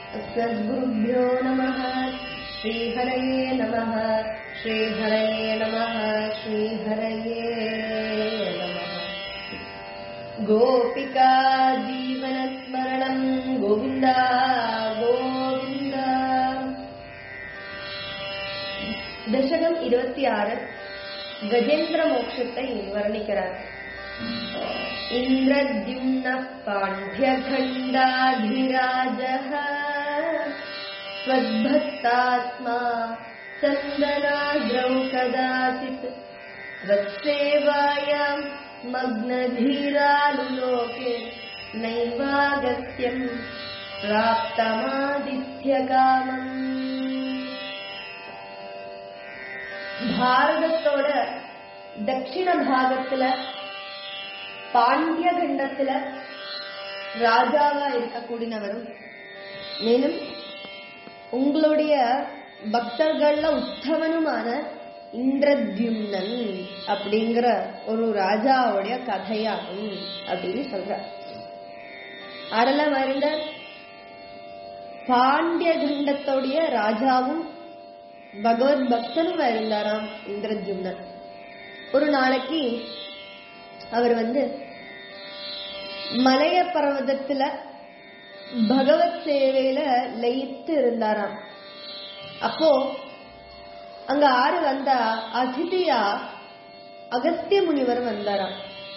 सद्गुरुभ्यो नमः श्रीहरये नमः श्रीहरये नमः श्रीहरये नमः गोपिका जीवनस्मरणं गोविन्द गोविन्द தசகம் இருபத்தி ஆறு கஜேந்திர மோட்சத்தை வர்ணிக்கிறார் இந்திரத்யும்ன பாண்டியகண்டாதிராஜः स्वद्भक्तात्मा चन्दनाद्रौ कदाचित् त्वत्सेवायां मग्नधीरालुलोके नैवागत्यम् प्राप्तमादित्यकामम् பாரதத்தோட தட்சிண பாகத்துல பாண்டிய கண்டத்துல ராஜாவா இருக்கக்கூடியவரும் மேலும் உங்களுடைய பக்தர்கள்ல உத்தமனுமான இந்திரத்யும்னன் அப்படிங்கிற ஒரு ராஜாவுடைய கதையாகும் அப்படின்னு சொல்ற ஆரெல்லாம் அறிந்த பாண்டிய கண்டத்தோடைய ராஜாவும் பகவத் பக்தனும் இருந்தாராம் இந்திரஜும்னன் ஒரு நாளைக்கு அவர் வந்து மலைய பர்வதத்துல பகவத் சேவையில லயித்து இருந்தாராம் அப்போ அங்க ஆறு வந்தா அதிதியா அகஸ்திய முனிவர் வந்தாராம்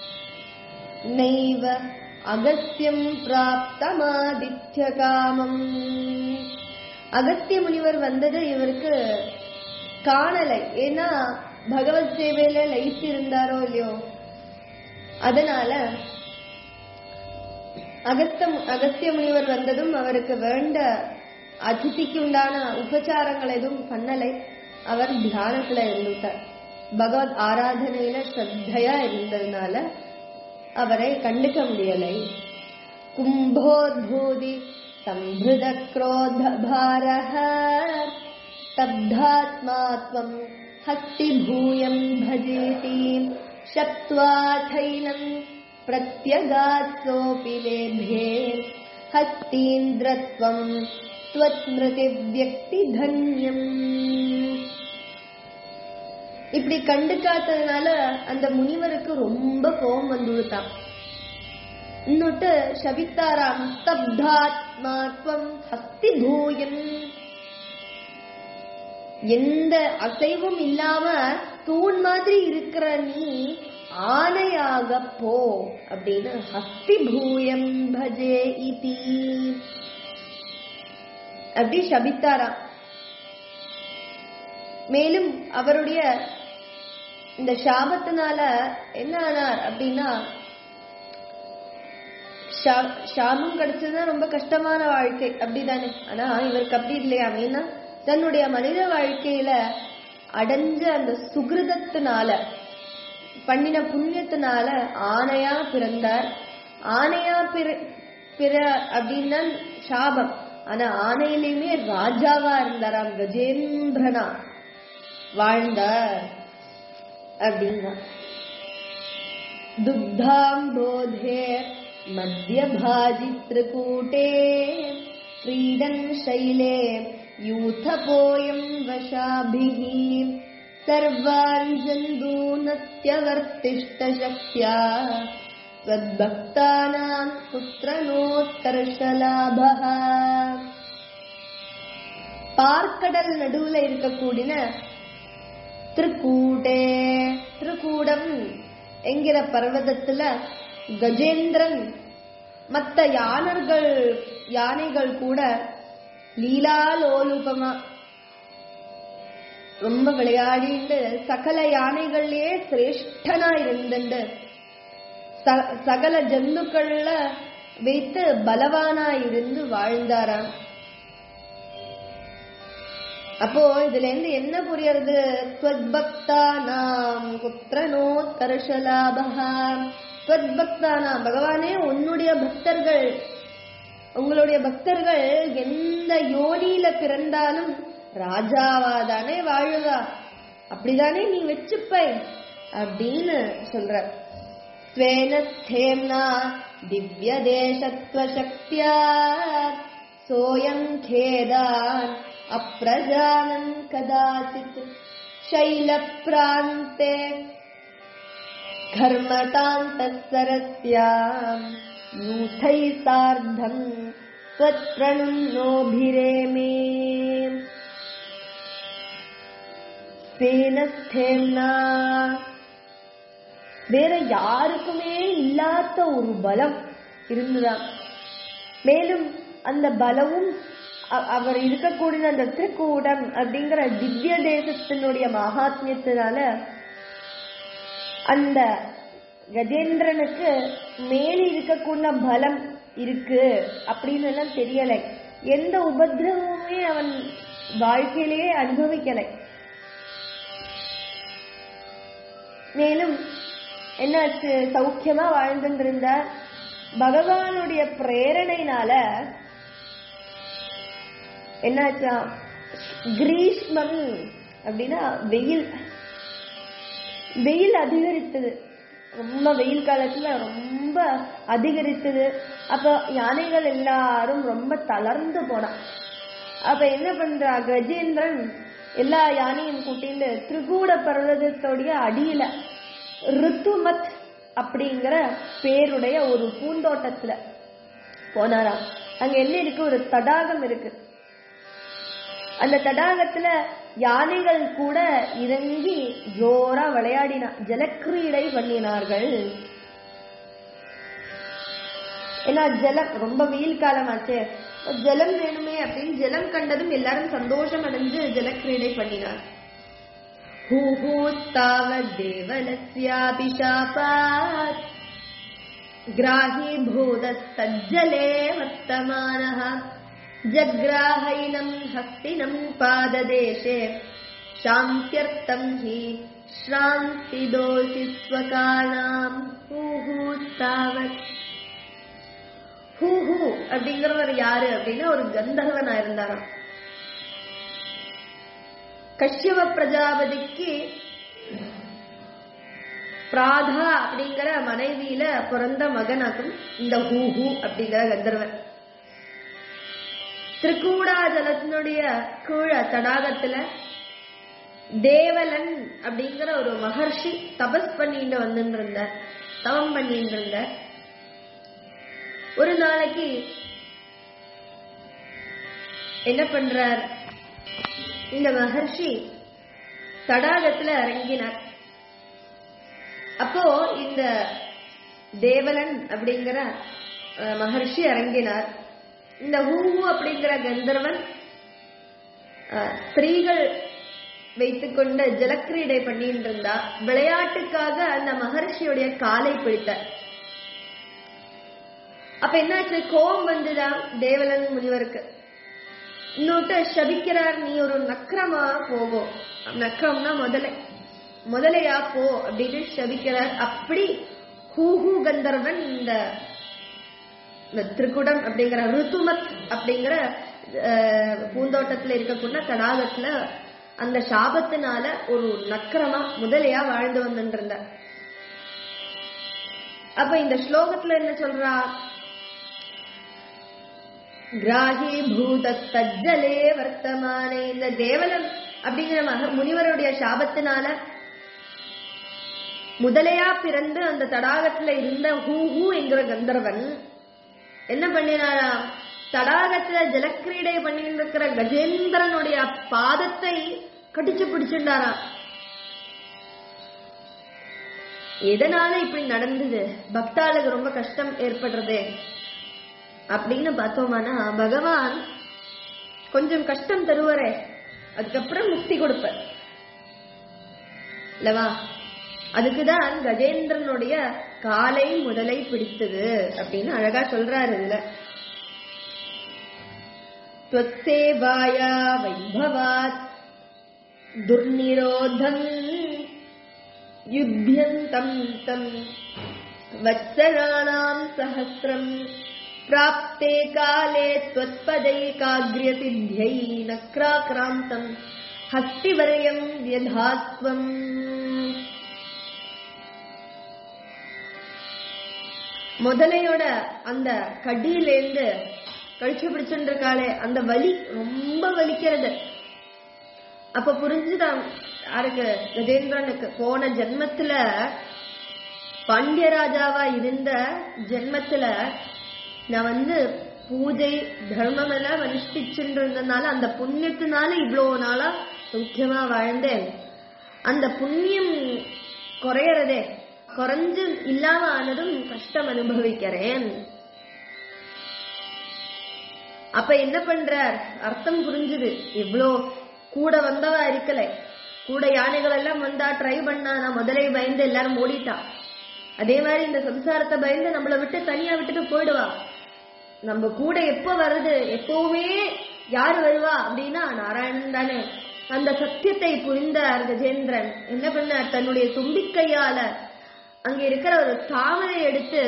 நைவ அகஸ்தியம் பிராப்தமாதித்ய காமம் அகஸ்திய முனிவர் வந்தது இவருக்கு காணலை ஏன்னா பகவத் சேவையில லயித்து இருந்தாரோ இல்லையோ அதனால அகஸ்த அகஸ்திய முனிவர் வந்ததும் அவருக்கு வேண்ட அதிதிக்கு உண்டான உபச்சாரங்கள் எதுவும் பண்ணலை அவர் தியானத்துல இருந்துட்டார் பகவத் ஆராதனையில ஸ்ரத்தையா இருந்ததுனால அவரை கண்டுக்க முடியலை கும்போத்பூதி सम्भृतक्रोधभारः स्तब्धात्मा त्वम् हस्तिभूयम् भजेति शप्त्वाथैनम् प्रत्यगात्सोऽपि लेभे हस्तीन्द्रत्वम् त्वत्स्मृतिव्यक्तिधन्यम् இப்படி கண்டுக்காததுனால அந்த முனிவருக்கு ரொம்ப கோபம் வந்துவிட்டான் இன்னொட்டு ಶವಿತಾರಾಮ್ ಸ್ತಬ್ಧಾತ್ಮಾತ್ವಂ ಹಸ್ತಿ ಭೂಯಂ எந்த அசைவும் இல்லாம தூண் மாதிரி இருக்கிற நீ ஆனையாக போ அப்படின்னு ஹஸ்தி பூயம் பஜே இதி அப்படி சபித்தாராம் மேலும் அவருடைய இந்த சாபத்தினால என்ன ஆனார் அப்படின்னா சாபம் கிடைச்சதுதான் ரொம்ப கஷ்டமான வாழ்க்கை அப்படிதானே ஆனா இவருக்கு அப்படி இல்லையா ஏன்னா தன்னுடைய மனித வாழ்க்கையில அடைஞ்ச அந்த சுகிருதத்தினால பண்ணின புண்ணியத்தினால ஆனையா பிறந்தார் ஆனையா பிற பிற அப்படின்னா சாபம் ஆனா ஆனையிலையுமே ராஜாவா இருந்தாராம் கஜேந்திரனா வாழ்ந்தார் அப்படின்னா துக்தாம்போதே मध्यभाजित्रकूटे क्रीडन् शैले यूथपोऽयम् वशाभिः सर्वान् जन्दूनत्यवर्तिष्टशक्त्या त्वद्भक्तानाम् पुत्रनोत्कर्षलाभः பார்க்கடல் நடுவுல இருக்கக்கூடிய திருக்கூடே திருக்கூடம் என்கிற பர்வதத்துல கஜேந்திரன் மத்த யானர்கள் யானைகள் கூட லீலாலோலுபமா ரொம்ப விளையாடிண்டு சகல யானைகள்லயே சிரேஷ்டனா இருந்துண்டு சகல ஜந்துக்கள்ல வைத்து பலவானா இருந்து வாழ்ந்தாராம் அப்போ இதுல இருந்து என்ன புரியறது நாம் புத்திரனோத்கர்ஷலாபகா ஸ்வத்பக்தானா பகவானே உன்னுடைய பக்தர்கள் உங்களுடைய பக்தர்கள் எந்த யோனியில பிறந்தாலும் ராஜாவாதானே வாழுவா அப்படிதானே நீ வச்சுப்பை அப்படின்னு சொல்ற ஸ்வேன ஸ்தேம்னா திவ்ய தேசத்வ சக்தியா सोऽयं खेदान् अप्रजानन् कदाचित् शैलप्रान्ते घर्मतान्तःसरस्याम् यूथैः सार्धम् त्वत्प्रणुन्नोभिरेमे சேனஸ்தேன்னா வேற யாருக்குமே இல்லாத ஒரு பலம் இருந்துதான் மேலும் அந்த பலமும் அ- அவர் இருக்கக்கூடிய அந்த திருக்கூடம் அப்படிங்கிற திவ்ய தேசத்தினுடைய மகாத்மியத்தினால அந்த கஜேந்திரனுக்கு மேல் இருக்கக்கூடிய பலம் இருக்கு அப்படின்னு எல்லாம் தெரியலை எந்த உபதிரவமுமே அவன் வாழ்க்கையிலேயே அனுபவிக்கலை மேலும் என்னாச்சு சௌக்கியமா வாழ்ந்துட்டு இருந்தார் பகவானுடைய பிரேரணையினால என்னாச்சா கிரீஷ்மம் அப்படின்னா வெயில் வெயில் அதிகரித்தது ரொம்ப வெயில் காலத்துல ரொம்ப அதிகரித்தது அப்ப யானைகள் எல்லாரும் ரொம்ப தளர்ந்து போனான் அப்ப என்ன பண்றா கஜேந்திரன் எல்லா யானையும் கூட்டிட்டு திரிகூட பர்வதத்தோடைய அடியில ரித்துமத் அப்படிங்கிற பேருடைய ஒரு பூந்தோட்டத்துல போனாராம் அங்க என்ன இருக்கு ஒரு தடாகம் இருக்கு அந்த தடாகத்துல யானைகள் கூட இறங்கி ஜோரா விளையாடினா ஜலக்கிரீடை பண்ணினார்கள் ஏன்னா ஜலம் ரொம்ப வெயில் காலமாச்சே ஜலம் வேணுமே அப்படின்னு ஜலம் கண்டதும் எல்லாரும் சந்தோஷம் அடைஞ்சு ஜலக்கிரீடை பண்ணினார் हूहूस्तावद्देवलस्याभिशापात् ग्राहीभूतस्तज्जले वर्तमानः जग्राहैनम् हस्तिनम् पाददेशे शान्त्यर्थम् हि श्रान्तिदोषि स्वकानाम् हूहूस्तावत् ஹூஹூ அப்படிங்கிறவர் யாரு அப்படின்னா ஒரு கந்தர்வனா இருந்தாராம் கஷ்யப பிரஜாபதிக்கு பிராதா அப்படிங்கிற மனைவியில பிறந்த மகனாக்கும் இந்த ஹூஹூ அப்படிங்கிற கந்தர்வன் திரிகூடாஜலத்தினுடைய கீழ தடாகத்துல தேவலன் அப்படிங்கிற ஒரு மகர்ஷி தபஸ் பண்ணிட்டு வந்துட்டு இருந்தார் தவம் பண்ணிட்டு இருந்தார் ஒரு நாளைக்கு என்ன பண்றார் இந்த மகர்ஷி தடாகத்துல இறங்கினார் அப்போ இந்த தேவலன் அப்படிங்கிற அஹ், மகர்ஷி இறங்கினார் இந்த ஹூஹு அப்படிங்கிற கந்தர்வன் அஹ், ஸ்திரீகள் வைத்துக்கொண்டு ஜலக்கிரீடை பண்ணிட்டு இருந்தா விளையாட்டுக்காக அந்த மகர்ஷியுடைய காலை பிடித்தார் அப்ப என்னாச்சு கோபம் வந்துதான் தேவலன் முனிவருக்கு இன்னொட்டு சபிக்கிறார் நீ ஒரு நக்கரமா போகும் நக்கரம்னா முதலை முதலையா போ அப்படின்னு சபிக்கிறார் அப்படி ஹூஹூ கந்தர்வன் இந்த இந்த திருக்குடம் அப்படிங்கிற ருத்துமத் அப்படிங்கிற அஹ், பூந்தோட்டத்துல இருக்கக்கூடிய தடாகத்துல அந்த சாபத்தினால ஒரு நக்கரமா முதலையா வாழ்ந்து வந்துட்டு இருந்தார் அப்ப இந்த ஸ்லோகத்துல என்ன சொல்றா கிராகி பூத தஜ்ஜலே வர்த்தமானே இந்த தேவலன் அப்படிங்கிற மக முனிவருடைய சாபத்தினால முதலையா பிறந்து அந்த தடாகத்துல இருந்த ஹூ ஹூ என்கிற கந்தர்வன் என்ன பண்ணினாரா தடாகத்துல ஜலக்கிரீடை பண்ணிட்டு இருக்கிற கஜேந்திரனுடைய பாதத்தை கடிச்சு பிடிச்சிருந்தாராம் எதனால இப்படி நடந்தது பக்தாளுக்கு ரொம்ப கஷ்டம் ஏற்படுறது அப்படின்னு பார்த்தோமானா பகவான் கொஞ்சம் கஷ்டம் தருவாரே அதுக்கப்புறம் முக்தி கொடுப்பார் இல்லவா அதுக்குதான் கஜேந்திரனுடைய காலை முதலை பிடித்தது அப்படின்னு அழகா சொல்றாரு இதுல त्वत्सेवाया वैभवात् दुर्निरोधम् युध्यन्तम् तम् वत्सराणाम् सहस्रम् प्राप्ते काले त्वत्पदैकाग्र्यसिद्ध्यै नक्राक्रान्तम् हस्तिवर्यम् व्यधात्वम् முதலையோட அந்த கடியிலேந்து கழிச்சு பிடிச்சுட்டு இருக்காளே அந்த வலி ரொம்ப வலிக்கிறது அப்ப புரிஞ்சுதான் யாருக்கு கஜேந்திரனுக்கு போன ஜென்மத்துல பாண்டிய ராஜாவா இருந்த ஜென்மத்துல நான் வந்து பூஜை தர்மம் எல்லாம் அனுஷ்டிச்சுட்டு இருந்ததுனால அந்த புண்ணியத்தினால இவ்வளவு நாளா சௌக்கியமா வாழ்ந்தேன் அந்த புண்ணியம் குறையறதே குறைஞ்சு இல்லாம ஆனதும் கஷ்டம் அனுபவிக்கிறேன் அப்ப என்ன பண்றார் அர்த்தம் புரிஞ்சுது இவ்ளோ கூட வந்தவ இருக்கலை கூட யானைகள் எல்லாம் வந்தா ட்ரை பண்ணா நான் முதலே பயந்து எல்லாரும் ஓடிட்டா அதே மாதிரி இந்த சம்சாரத்தை பயந்து நம்மளை விட்டு தனியா விட்டுட்டு போயிடுவா நம்ம கூட எப்ப வருது எப்பவுமே யார் வருவா அப்படின்னா நாராயணன் தானே அந்த சத்தியத்தை புரிந்தார் கஜேந்திரன் என்ன பண்ணார் தன்னுடைய தும்பிக்கையால அங்க இருக்கிற ஒரு தாமரை எடுத்து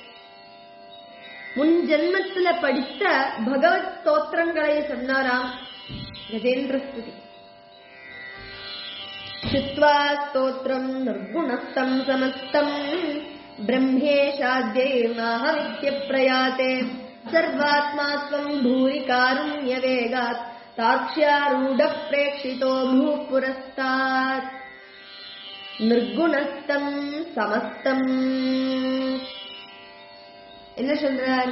முன் ஜென்மத்துல படித்த பகவத் ஸ்தோத்திரங்களை சொன்னாராம் கஜேந்திர ஸ்துதி श्रुत्वा स्तोत्रम् निर्गुणस्तम् समस्तम् ब्रह्मेशाद्यैर्नाहमित्यप्रयाते सर्वात्मा त्वम् भूरि कारुण्यवेगात् तार्क्ष्यारूढः प्रेक्षितो भूः पुरस्तात् निर्गुणस्तम् समस्तम् என்ன சொல்றார்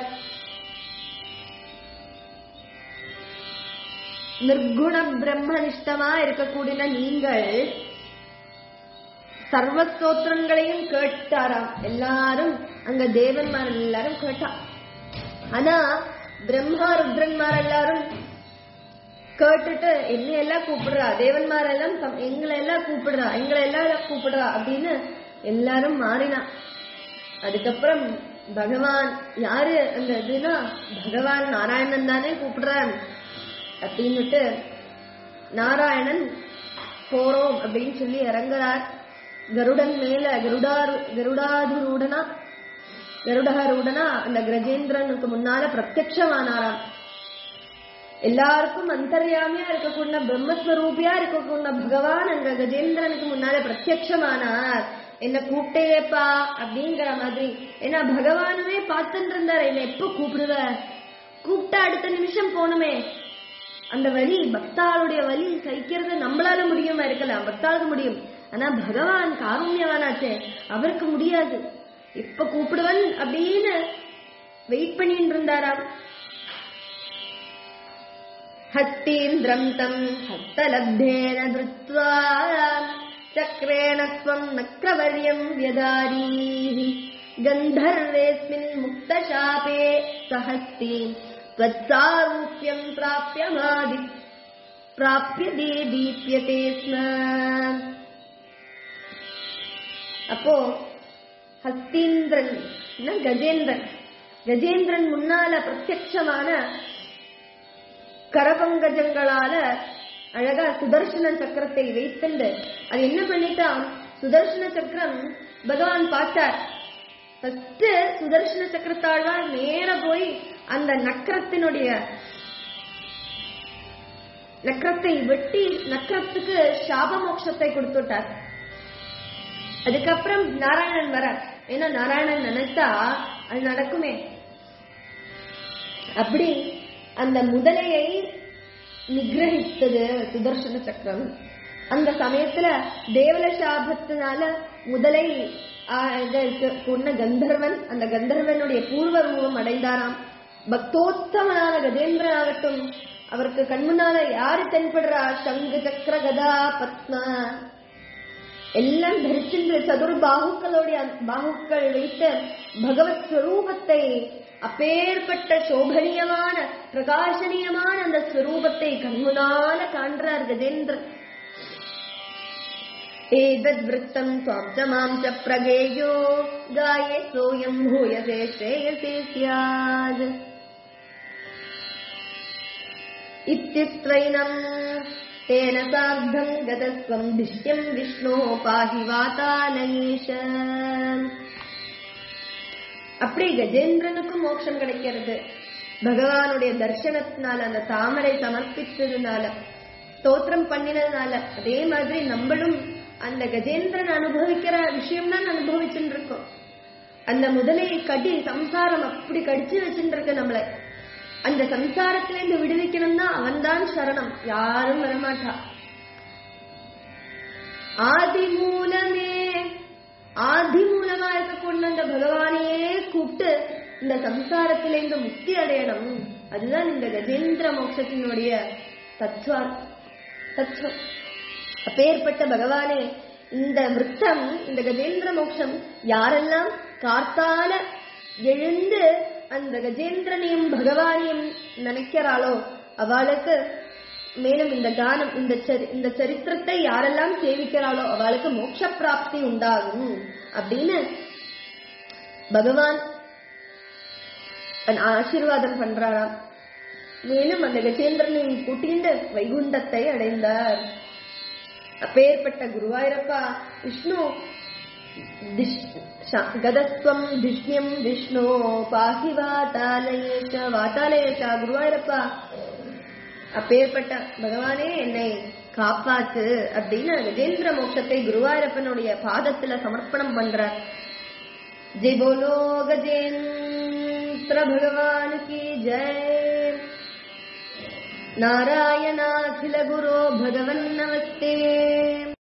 நிர்குண பிரம்மனிஷ்டமா இருக்கக்கூடிய நீங்கள் சர்வ ஸ்தோத்திரங்களையும் கேட்டாராம் எல்லாரும் அங்க தேவன்மார் எல்லாரும் கேட்டா ஆனா பிரம்மா ருத்ரன்மார் எல்லாரும் கேட்டுட்டு என்ன எல்லாம் கூப்பிடுறா தேவன்மார் எல்லாம் தம்- எங்களை எல்லாம் கூப்பிடுறா எங்களை எல்லாம் கூப்பிடுறா அப்படின்னு எல்லாரும் மாறினா அதுக்கப்புறம் பகவான் யாரு அந்த இதுனா பகவான் நாராயணன் தானே கூப்பிடுறான் அப்படின்னுட்டு நாராயணன் போறோம் அப்படின்னு சொல்லி இறங்குறார் கருடன் மேல கருடாரு கருடாதிரூடனா கருடகரூடனா அந்த கஜேந்திரனுக்கு முன்னால பிரத்யட்சமானாராம் எல்லாருக்கும் அந்தர்யாமியா இருக்கக்கூடிய பிரம்மஸ்வரூபியா இருக்கக்கூடிய பகவான் அங்க கஜேந்திரனுக்கு முன்னால பிரத்யட்சமானார் என்ன கூப்பிட்டேப்பா அப்படிங்கிற மாதிரி ஏன்னா பகவானுமே பார்த்துட்டு இருந்தார் என்ன எப்ப கூப்பிடுவ கூப்பிட்டா அடுத்த நிமிஷம் போகணுமே அந்த வலி பக்தாளுடைய வலி சகிக்கிறது நம்மளால முடியுமா இருக்கலாம் பக்தாளுக்கு முடியும் ஆனா பகவான் காருண்யவானாச்சே அவருக்கு முடியாது எப்ப கூப்பிடுவன் அப்படின்னு வெயிட் பண்ணிட்டு இருந்தாராம் हस्तीन्द्रम् तम् हस्तलब्धेन धृत्वा चक्रेण त्वम् नक्रवर्यम् व्यदारीः गन्धर्वेऽस्मिन् मुक्तशापे सहस्तीम् त्वत्सारूप्यम् प्राप्यमादि प्राप्यते दीप्यते स्म அப்போ ஹஸ்தீந்திரன் என்ன கஜேந்திரன் கஜேந்திரன் முன்னால பிரத்யட்சமான கரபங்கஜங்களால அழகா சுதர்சன சக்கரத்தை வைத்துண்டு அது என்ன பண்ணிட்டான் சுதர்சன சக்கரம் பகவான் பார்த்தார் ஃபர்ஸ்ட் சுதர்சன சக்கரத்தாழ்வார் நேர போய் அந்த நக்கரத்தினுடைய நக்கரத்தை வெட்டி நக்கரத்துக்கு சாப மோட்சத்தை கொடுத்துட்டார் அதுக்கப்புறம் நாராயணன் வரார் ஏன்னா நாராயணன் நினைத்தா அது நடக்குமே அப்படி அந்த முதலையை நிகிரகித்தது சுதர்சன சக்கரம் அந்த சமயத்துல தேவல சாபத்தினால முதலை ஆ, இத இருக்கு, கொன்ன கந்தர்வன் அந்த கந்தர்வனுடைய பூர்வ ரூபம் அடைந்தாராம் பக்தோத்தமனான கஜேந்திரன் ஆகட்டும் அவருக்கு கண்முன்னால யாரு தென்படுறா சங்கு சக்கர கதா பத்ம எல்லாம் தரிச்சின்ற சதுர் பாகுக்களுடைய பாகுக்கள் வைத்த பகவத் ஸ்வரூபத்தை அப்பேற்பட்ட சோபனீயமான பிரகாசனீயமான அந்த ஸ்வரூபத்தை கண்முனால காண்றார் கஜேந்திரன் एतद्वृत्तम् त्वाम् च माम् च प्रगेयो गाये सोऽयम् भूयसे श्रेयसे स्यात् इत्युक्त्वैनम् तेन सार्धम् गतस्त्वम् दिष्ट्यम् विष्णोः पाहि वातालयेश அப்படி கஜேந்திரனுக்கும் மோட்சம் கிடைக்கிறது பகவானுடைய தர்சனத்தினால அந்த தாமரை சமர்ப்பிச்சதுனால ஸ்தோத்திரம் பண்ணினதுனால அதே மாதிரி நம்மளும் அந்த கஜேந்திரன் அனுபவிக்கிற விஷயம் தான் அனுபவிச்சுட்டு இருக்கோம் அந்த முதலையை கடி சம்சாரம் அப்படி கடிச்சு வச்சுட்டு இருக்கு நம்மளை அந்த சம்சாரத்துல இருந்து விடுவிக்கணும்னா அவன்தான் சரணம் யாரும் வரமாட்டா ஆதி மூலமே ஆதி மூலமா இருக்கக்கூடிய அந்த பகவானையே கூப்பிட்டு இந்த சம்சாரத்திலிருந்து முக்தி அடையணும் அதுதான் இந்த கஜேந்திர மோட்சத்தினுடைய தத்துவ தத்துவம் அப்பேற்பட்ட பகவானே இந்த விருத்தம் இந்த கஜேந்திர மோட்சம் யாரெல்லாம் காத்தால எழுந்து அந்த கஜேந்திரனையும் பகவானையும் நினைக்கிறாளோ அவளுக்கு மேலும் இந்த கானம் இந்த சரி- இந்த சரித்திரத்தை யாரெல்லாம் சேவிக்கிறாளோ அவளுக்கு மோட்ச பிராப்தி உண்டாகும் அப்படின்னு பகவான் அன் ஆசீர்வாதம் பண்றாராம் மேலும் அந்த கஜேந்திரனையும் கூட்டிண்டு வைகுண்டத்தை அடைந்தார் அப்பேற்பட்ட குருவாயூரப்பா விஷ்ணு திஷ்- ச- கதஸ்வம் திஷ்யம் விஷ்ணு பாஹி வாதாலயேஷ வாதாலயேஷ குருவாயூரப்பா அப்பேற்பட்ட பகவானே என்னை காப்பாத்து அப்படின்னு கஜேந்திர மோட்சத்தை குருவாயூரப்பனுடைய பாதத்துல சமர்ப்பணம் பண்றார் ஜெய் போலோ கஜேந்திர பகவான் கி ஜெய் நாராயணாखिल गुरो भगवन् नमस्ते